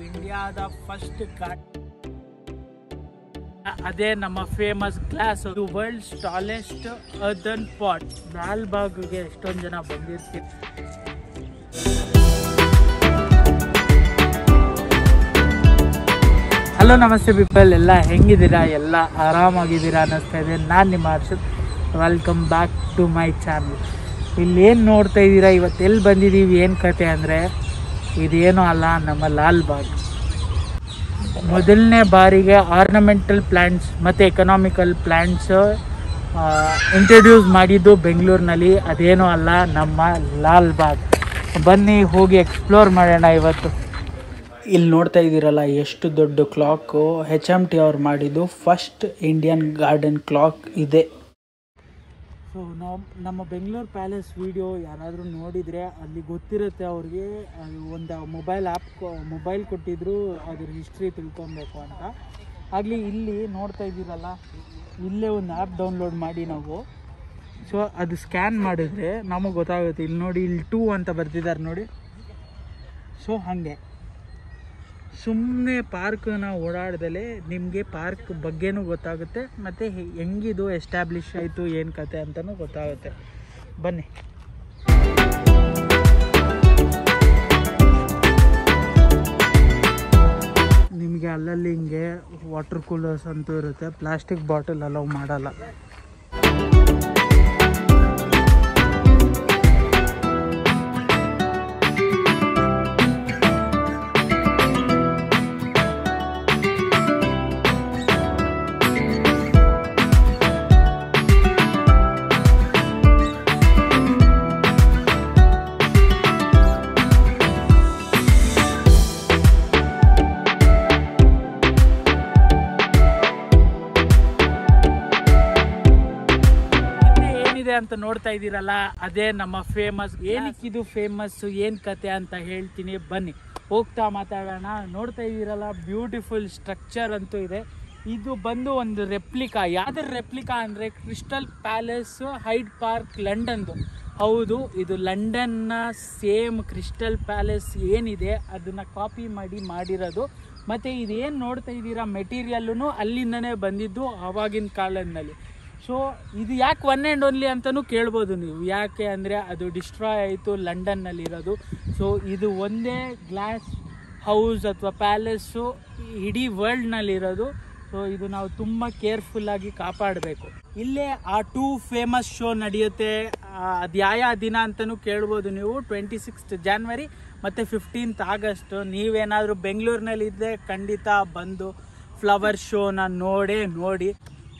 ಇಂಡಿಯಾದ ಫಸ್ಟ್ ಘಾಟ್ ಅದೇ ನಮ್ಮ ಫೇಮಸ್ ಗ್ಲಾಸ್ ಅದು ವರ್ಲ್ಡ್ ಸ್ಟಾಲೆಸ್ಟ್ ಅರ್ದನ್ ಪಾಟ್ ಲಾಲ್ಬಾಗ್ಗೆ ಎಷ್ಟೊಂದು ಜನ ಬಂದಿರ್ತೀವಿ ಹಲೋ ನಮಸ್ತೆ ಪೀಪಲ್ ಎಲ್ಲ ಹೆಂಗಿದ್ದೀರಾ ಎಲ್ಲ ಆರಾಮಾಗಿದ್ದೀರಾ ಅನ್ನಿಸ್ತಾ ಇದೆ ನಾನು ನಿಮ್ಮ Harshad welcome back to my channel ಇಲ್ಲಿ ಏನು ನೋಡ್ತಾ ಇದ್ದೀರಾ ಇವತ್ತು ಎಲ್ಲಿ ಬಂದಿದ್ದೀವಿ ಏನು ಕತೆ ಅಂದರೆ ಇದೇನೂ ಅಲ್ಲ ನಮ್ಮ ಲಾಲ್ಬಾಗ್ ಮೊದಲನೇ ಬಾರಿಗೆ ಆರ್ನಮೆಂಟಲ್ ಪ್ಲ್ಯಾಂಟ್ಸ್ ಮತ್ತು ಎಕನಾಮಿಕಲ್ ಪ್ಲ್ಯಾಂಟ್ಸ್ ಇಂಟ್ರಡ್ಯೂಸ್ ಮಾಡಿದ್ದು ಬೆಂಗಳೂರಿನಲ್ಲಿ ಅದೇನೂ ಅಲ್ಲ ನಮ್ಮ ಲಾಲ್ಬಾಗ್ ಬನ್ನಿ ಹೋಗಿ ಎಕ್ಸ್ಪ್ಲೋರ್ ಮಾಡೋಣ ಇವತ್ತು ಇಲ್ಲಿ ನೋಡ್ತಾ ಇದ್ದೀರಲ್ಲ ಎಷ್ಟು ದೊಡ್ಡ ಕ್ಲಾಕು ಹೆಚ್ ಎಮ್ ಟಿ ಅವ್ರು ಮಾಡಿದ್ದು ಫಸ್ಟ್ ಇಂಡಿಯನ್ ಗಾರ್ಡನ್ ಕ್ಲಾಕ್ ಇದೆ ಸೊ ನಾವು ನಮ್ಮ ಬೆಂಗಳೂರು ಪ್ಯಾಲೇಸ್ ವಿಡಿಯೋ ಯಾರಾದರೂ ನೋಡಿದರೆ ಅಲ್ಲಿ ಗೊತ್ತಿರುತ್ತೆ ಅವ್ರಿಗೆ ಅದು ಒಂದು ಮೊಬೈಲ್ ಆ್ಯಪ್ ಮೊಬೈಲ್ ಕೊಟ್ಟಿದ್ರು ಅದ್ರ ಹಿಸ್ಟ್ರಿ ತಿಳ್ಕೊಬೇಕು ಅಂತ ಆಗಲಿ ಇಲ್ಲಿ ನೋಡ್ತಾ ಇದ್ದೀರಲ್ಲ ಇಲ್ಲೇ ಒಂದು ಆ್ಯಪ್ ಡೌನ್ಲೋಡ್ ಮಾಡಿ ನಾವು ಸೊ ಅದು ಸ್ಕ್ಯಾನ್ ಮಾಡಿದ್ರೆ ನಮಗೆ ಗೊತ್ತಾಗುತ್ತೆ ಇಲ್ಲಿ ನೋಡಿ ಇಲ್ಲಿ ಟೂ ಅಂತ ಬರ್ತಿದ್ದಾರೆ ನೋಡಿ ಸೊ ಹಾಗೆ ಸುಮ್ಮನೆ ಪಾರ್ಕ್ನ ಓಡಾಡ್ದಲೇ ನಿಮಗೆ ಪಾರ್ಕ್ ಬಗ್ಗೆನೂ ಗೊತ್ತಾಗುತ್ತೆ ಮತ್ತು ಹೆಂಗಿದು ಎಸ್ಟಾಬ್ಲಿಷ್ ಆಯಿತು ಏನು ಕತೆ ಅಂತಲೂ ಗೊತ್ತಾಗುತ್ತೆ ಬನ್ನಿ ನಿಮಗೆ ಅಲ್ಲಲ್ಲಿ ಹಿಂಗೆ ವಾಟರ್ ಕೂಲರ್ಸ್ ಅಂತೂ ಇರುತ್ತೆ ಪ್ಲಾಸ್ಟಿಕ್ ಬಾಟಲ್ ಅಲೌ ಮಾಡಲ್ಲ ಹಿಂದೆ ಏನಿದೆ ಅಂತ ನೋಡ್ತಾ ಇದ್ದೀರಲ್ಲ ಅದೇ ನಮ್ಮ ಫೇಮಸ್ ಏನಕ್ಕೆ ಇದು ಫೇಮಸ್ ಏನ್ ಕತೆ ಅಂತ ಹೇಳ್ತೀನಿ ಬನ್ನಿ ಹೋಗ್ತಾ ಮಾತಾಡೋಣ ನೋಡ್ತಾ ಇದ್ದೀರಲ್ಲ ಬ್ಯೂಟಿಫುಲ್ ಸ್ಟ್ರಕ್ಚರ್ ಅಂತೂ ಇದೆ ಇದು ಬಂದು ಒಂದು ರೆಪ್ಲಿಕಾ ಯಾವ್ದ್ರ ರೆಪ್ಲಿಕಾ ಅಂದರೆ ಕ್ರಿಸ್ಟಲ್ ಪ್ಯಾಲೇಸ್ ಹೈಡ್ ಪಾರ್ಕ್ ಲಂಡನ್ದು ಹೌದು ಇದು ಲಂಡನ್ನ ಸೇಮ್ ಕ್ರಿಸ್ಟಲ್ ಪ್ಯಾಲೇಸ್ ಏನಿದೆ ಅದನ್ನು ಕಾಪಿ ಮಾಡಿ ಮಾಡಿರೋದು ಮತ್ತು ಇದೇನು ನೋಡ್ತಾ ಇದ್ದೀರಾ ಮೆಟೀರಿಯಲ್ಲೂ ಅಲ್ಲಿಂದನೇ ಬಂದಿದ್ದು ಆವಾಗಿನ ಕಾಲದಲ್ಲಿ ಸೊ ಇದು ಯಾಕೆ ಒನ್ ಆ್ಯಂಡ್ ಓನ್ಲಿ ಅಂತಲೂ ಕೇಳ್ಬೋದು ನೀವು ಯಾಕೆ ಅಂದರೆ ಅದು ಡಿಸ್ಟ್ರಾಯ್ ಆಯಿತು ಲಂಡನ್ನಲ್ಲಿರೋದು ಸೊ ಇದು ಒಂದೇ ಗ್ಲಾಸ್ ಹೌಸ್ ಅಥವಾ ಪ್ಯಾಲೇಸು ಇಡೀ ವರ್ಲ್ಡ್ನಲ್ಲಿರೋದು ಸೊ ಇದು ನಾವು ತುಂಬ ಕೇರ್ಫುಲ್ಲಾಗಿ ಕಾಪಾಡಬೇಕು ಇಲ್ಲೇ ಆ ಟೂ ಫೇಮಸ್ ಶೋ ನಡೆಯುತ್ತೆ ಅದು ಯಾವ ದಿನ ಅಂತಲೂ ಕೇಳ್ಬೋದು ನೀವು ಟ್ವೆಂಟಿ ಸಿಕ್ಸ್ತ್ ಜಾನ್ವರಿ ಮತ್ತು ಫಿಫ್ಟೀನ್ತ್ ಆಗಸ್ಟ್ ನೀವೇನಾದರೂ ಬೆಂಗಳೂರಿನಲ್ಲಿದ್ದರೆ ಖಂಡಿತ ಬಂದು ಫ್ಲವರ್ ಶೋನ ನೋಡೇ ನೋಡಿ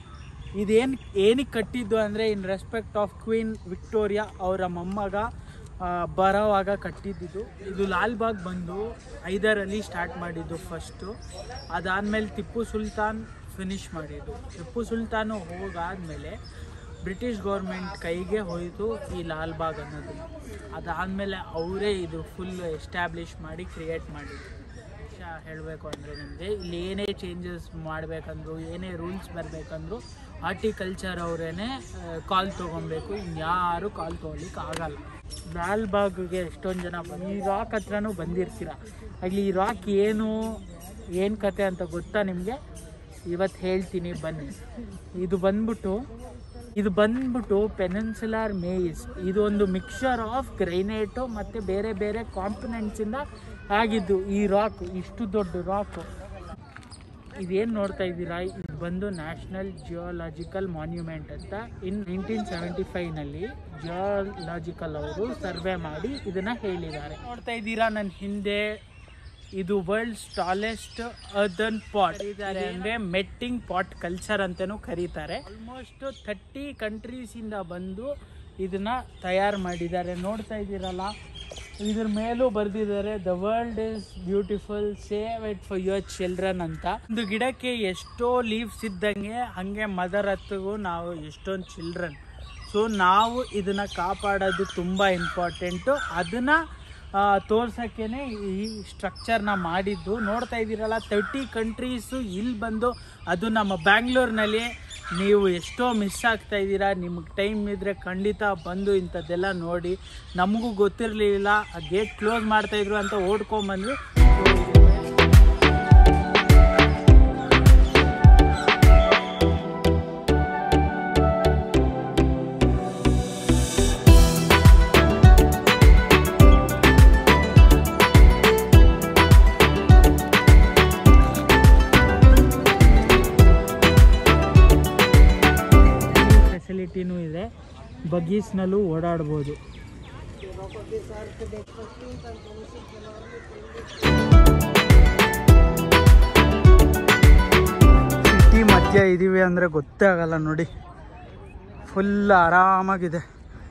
ಇದೇನು ಏನಕ್ಕೆ ಕಟ್ಟಿದ್ದು ಅಂದರೆ in respect of Queen Victoria ಅವರ ಮೊಮ್ಮಗ ಆ, ಬರೋವಾಗ ಕಟ್ಟಿದ್ದಿದ್ದು ಇದು ಲಾಲ್ಬಾಗ್ ಬಂದು ಐದರಲ್ಲಿ ಸ್ಟಾರ್ಟ್ ಮಾಡಿದ್ದು ಫಸ್ಟು ಅದಾದಮೇಲೆ ಟಿಪ್ಪು ಸುಲ್ತಾನ್ ಫಿನಿಷ್ ಮಾಡಿದ್ದು ಟಿಪ್ಪು ಸುಲ್ತಾನು ಹೋಗಾದಮೇಲೆ ಬ್ರಿಟಿಷ್ ಗೌರ್ಮೆಂಟ್ ಕೈಗೆ ಹೋಯಿತು ಈ ಲಾಲ್ಬಾಗ್ ಅನ್ನೋದು ಅದಾದಮೇಲೆ ಅವರೇ ಇದು ಫುಲ್ ಎಸ್ಟ್ಯಾಬ್ಲಿಷ್ ಮಾಡಿ ಕ್ರಿಯೇಟ್ ಮಾಡಿದ್ದು ವಿಷಯ ಹೇಳಬೇಕು ಅಂದರೆ ನಿಮಗೆ ಇಲ್ಲಿ ಏನೇ ಚೇಂಜಸ್ ಮಾಡಬೇಕಂದ್ರು ಏನೇ ರೂಲ್ಸ್ ಬರಬೇಕಂದ್ರು ಹಾರ್ಟಿಕಲ್ಚರ್ ಅವರೇನೆ ಕಾಲ್ ತೊಗೊಬೇಕು ಇನ್ಯಾರು ಕಾಲ್ ತೊಗೊಳ್ಲಿಕ್ಕೆ ಆಗಲ್ಲ ಲಾಲ್ಬಾಗ್ಗೆ ಎಷ್ಟೊಂದು ಜನ ಬಂದು ಈ ರಾಕ್ ಹತ್ರನೂ ಬಂದಿರ್ತೀರ ಆಗಲಿ ಈ ರಾಕ್ ಏನು ಏನು ಕತೆ ಅಂತ ಗೊತ್ತಾ ನಿಮಗೆ ಇವತ್ತು ಹೇಳ್ತೀನಿ ಬನ್ನಿ ಇದು ಬಂದ್ಬಿಟ್ಟು ಇದು ಬಂದ್ಬಿಟ್ಟು ಪೆನೆನ್ಸುಲಾರ್ ಮೇಯ್ಸ್ ಇದು ಒಂದು ಮಿಕ್ಸರ್ ಆಫ್ ಗ್ರೈನೇಟು ಮತ್ತು ಬೇರೆ ಬೇರೆ ಕಾಂಪೊನೆಂಟ್ಸಿಂದ ಆಗಿದ್ದು ಈ ರಾಕ್ ಇಷ್ಟು ದೊಡ್ಡ ರಾಕು ಇದೇನು ನೋಡ್ತಾ ಇದ್ದೀರಾ ಇದು ಬಂದು ನ್ಯಾಷನಲ್ ಜಿಯೋಲಾಜಿಕಲ್ ಮಾನ್ಯುಮೆಂಟ್ ಅಂತ ಇನ್ ನೈನ್ಟೀನ್ ಸೆವೆಂಟಿ ಫೈವ್ನಲ್ಲಿ ಜಿಯೋಲಾಜಿಕಲ್ ಅವರು ಸರ್ವೆ ಮಾಡಿ ಇದನ್ನ ಹೇಳಿದ್ದಾರೆ ನೋಡ್ತಾ ಇದ್ದೀರಾ ನನ್ನ ಹಿಂದೆ ಇದು ವರ್ಲ್ಡ್ ಸ್ಟಾಲೆಸ್ಟ್ ಅರ್ದನ್ ಪಾಟ್ ಇದ್ದಾರೆ ಅಂದ್ರೆ ಮೆಟ್ಟಿಂಗ್ ಪಾಟ್ ಕಲ್ಚರ್ ಅಂತಾನೂ ಕರೀತಾರೆ ಆಲ್ಮೋಸ್ಟ್ ಥರ್ಟಿ ಕಂಟ್ರೀಸ್ ಇಂದ ಬಂದು ಇದನ್ನ ತಯಾರು ಮಾಡಿದ್ದಾರೆ ನೋಡ್ತಾ ಇದ್ದೀರಲ್ಲ ಇದ್ರ ಮೇಲೂ ಬರೆದಿದ್ದಾರೆ the world is beautiful save it for your children ಅಂತ ಒಂದು ಗಿಡಕ್ಕೆ ಎಷ್ಟೋ ಲೀವ್ಸ್ ಇದ್ದಂಗೆ ಹಂಗೆ ಮದರ್ ಹತ್ತಿಗೂ ನಾವು ಎಷ್ಟೊಂದು ಚಿಲ್ಡ್ರನ್ ಸೊ ನಾವು ಇದನ್ನ ಕಾಪಾಡೋದು ತುಂಬ ಇಂಪಾರ್ಟೆಂಟು ಅದನ್ನ ತೋರ್ಸೋಕ್ಕೇ ಈ ಸ್ಟ್ರಕ್ಚರ್ನ ಮಾಡಿದ್ದು ನೋಡ್ತಾ ಇದ್ದೀರಲ್ಲ ತರ್ಟಿ ಕಂಟ್ರೀಸು ಇಲ್ಲಿ ಬಂದು ಅದು ನಮ್ಮ ಬ್ಯಾಂಗ್ಳೂರ್ನಲ್ಲಿ ನೀವು ಎಷ್ಟೋ ಮಿಸ್ ಆಗ್ತಾ ಇದ್ದೀರಾ ನಿಮಗೆ ಟೈಮ್ ಇದ್ದರೆ ಖಂಡಿತ ಬಂದು ಇಂಥದ್ದೆಲ್ಲ ನೋಡಿ ನಮಗೂ ಗೊತ್ತಿರಲಿಲ್ಲ ಗೇಟ್ ಕ್ಲೋಸ್ ಮಾಡ್ತಾಯಿದ್ರು ಅಂತ ಓಡ್ಕೊಂಬಂದ್ವಿ So, ಬಗೀಸ್ನಲ್ಲೂ ಓಡಾಡ್ಬೋದು ಸಿಟಿ ಮಧ್ಯ ಇದೀವಿ ಅಂದರೆ ಗೊತ್ತೇ ಆಗಲ್ಲ ನೋಡಿ ಫುಲ್ ಆರಾಮಾಗಿದೆ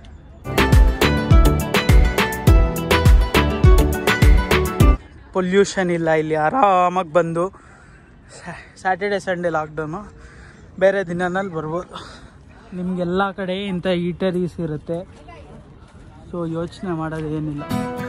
ಪೊಲ್ಯೂಷನ್ ಇಲ್ಲ ಇಲ್ಲಿ ಆರಾಮಾಗಿ ಬಂದು ಸ್ಯಾಟರ್ಡೆ ಸಂಡೇ ಲಾಕ್ಡೌನು ಬೇರೆ ದಿನನಲ್ಲಿ ಬರ್ಬೋದು ನಿಮಗೆಲ್ಲ ಕಡೆ ಇಂಥ ಈಟರೀಸ್ ಇರುತ್ತೆ ಸೊ ಯೋಚನೆ ಮಾಡೋದು ಏನಿಲ್ಲ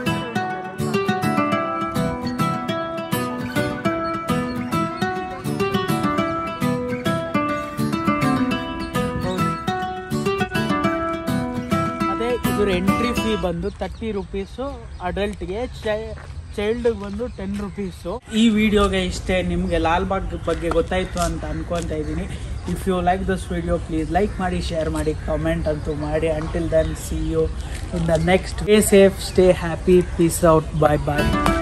ಅದೇ ಇದ್ರ ಎಂಟ್ರಿ ಫೀ ಬಂದು ತರ್ಟಿ ರುಪೀಸು ಅಡಲ್ಟ್ಗೆ ಚೈಲ್ಡ್ಗೆ ಬಂದು ಟೆನ್ ರುಪೀಸು ಈ ವಿಡಿಯೋಗೆ ಇಷ್ಟೇ ನಿಮಗೆ ಲಾಲ್ಬಾಗ್ ಬಗ್ಗೆ ಗೊತ್ತಾಯಿತು ಅಂತ ಅನ್ಕೊತಾ ಇದ್ದೀನಿ if you like this video please like ಮಾಡಿ ಶೇರ್ ಮಾಡಿ ಕಮೆಂಟ್ ಅಂತೂ ಮಾಡಿ until then see you in the next stay safe stay happy peace out bye bye